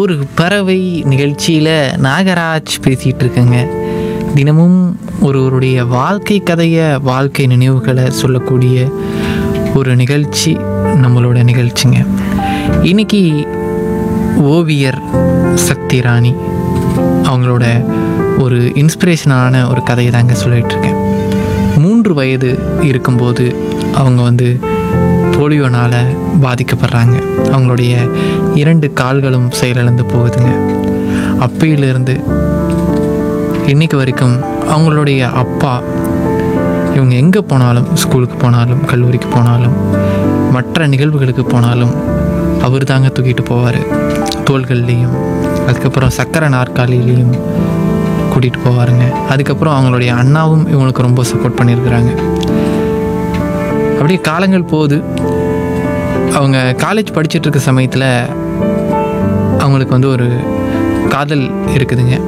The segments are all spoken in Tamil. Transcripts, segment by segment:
ஒரு பறவை நிகழ்ச்சியில் நாகராஜ் பேசிகிட்டு இருக்கேங்க தினமும் ஒருவருடைய வாழ்க்கை கதையை வாழ்க்கை நினைவுகளை சொல்லக்கூடிய ஒரு நிகழ்ச்சி நம்மளோட நிகழ்ச்சிங்க இன்னைக்கு ஓவியர் சக்தி ராணி அவங்களோட ஒரு இன்ஸ்பிரேஷனான ஒரு கதையை தாங்க சொல்லிட்டு இருக்கேன் மூன்று வயது இருக்கும்போது அவங்க வந்து போலியோனால் பாதிக்கப்படுறாங்க அவங்களுடைய இரண்டு கால்களும் செயலிழந்து போகுதுங்க அப்பையிலிருந்து இன்னைக்கு வரைக்கும் அவங்களுடைய அப்பா இவங்க எங்கே போனாலும் ஸ்கூலுக்கு போனாலும் கல்லூரிக்கு போனாலும் மற்ற நிகழ்வுகளுக்கு போனாலும் அவர் தாங்க தூக்கிட்டு போவார் தோள்கள்லேயும் அதுக்கப்புறம் சக்கரை நாற்காலியிலையும் கூட்டிகிட்டு போவாருங்க அதுக்கப்புறம் அவங்களுடைய அண்ணாவும் இவங்களுக்கு ரொம்ப சப்போர்ட் பண்ணியிருக்கிறாங்க அப்படியே காலங்கள் போகுது அவங்க காலேஜ் படிச்சுட்டு இருக்க சமயத்தில் அவங்களுக்கு வந்து ஒரு காதல் இருக்குதுங்க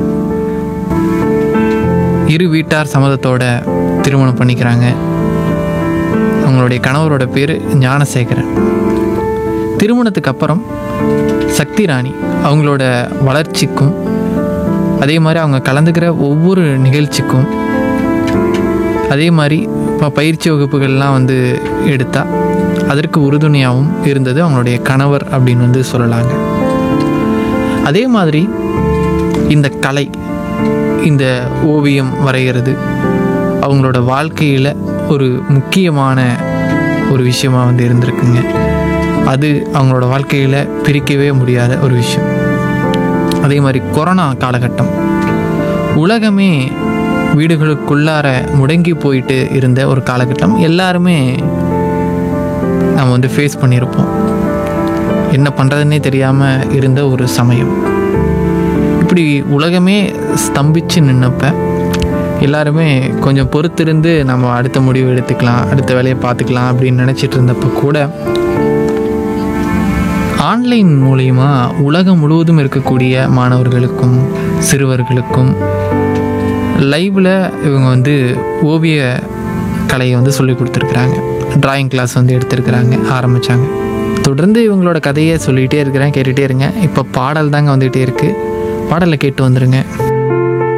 இரு வீட்டார் சம்மதத்தோட திருமணம் பண்ணிக்கிறாங்க அவங்களுடைய கணவரோட பேர் ஞானசேகரன் திருமணத்துக்கு அப்புறம் சக்தி ராணி அவங்களோட வளர்ச்சிக்கும் அதே மாதிரி அவங்க கலந்துக்கிற ஒவ்வொரு நிகழ்ச்சிக்கும் அதே மாதிரி இப்போ பயிற்சி வகுப்புகள்லாம் வந்து எடுத்தால் அதற்கு உறுதுணையாகவும் இருந்தது அவங்களுடைய கணவர் அப்படின்னு வந்து சொல்லலாங்க அதே மாதிரி இந்த கலை இந்த ஓவியம் வரைகிறது அவங்களோட வாழ்க்கையில் ஒரு முக்கியமான ஒரு விஷயமா வந்து இருந்திருக்குங்க அது அவங்களோட வாழ்க்கையில் பிரிக்கவே முடியாத ஒரு விஷயம் அதே மாதிரி கொரோனா காலகட்டம் உலகமே வீடுகளுக்குள்ளார முடங்கி போயிட்டு இருந்த ஒரு காலகட்டம் எல்லாருமே நம்ம வந்து ஃபேஸ் பண்ணியிருப்போம் என்ன பண்ணுறதுன்னே தெரியாமல் இருந்த ஒரு சமயம் இப்படி உலகமே ஸ்தம்பிச்சு நின்னப்ப எல்லாருமே கொஞ்சம் பொறுத்திருந்து நம்ம அடுத்த முடிவு எடுத்துக்கலாம் அடுத்த வேலையை பார்த்துக்கலாம் அப்படின்னு நினச்சிட்டு இருந்தப்போ கூட ஆன்லைன் மூலிமா உலகம் முழுவதும் இருக்கக்கூடிய மாணவர்களுக்கும் சிறுவர்களுக்கும் லைவில் இவங்க வந்து ஓவிய கலையை வந்து சொல்லி கொடுத்துருக்குறாங்க டிராயிங் கிளாஸ் வந்து எடுத்திருக்கிறாங்க ஆரம்பித்தாங்க தொடர்ந்து இவங்களோட கதையை சொல்லிகிட்டே இருக்கிறேன் கேட்டுகிட்டே இருங்க இப்போ பாடல் தாங்க வந்துகிட்டே இருக்குது பாடலை கேட்டு வந்துடுங்க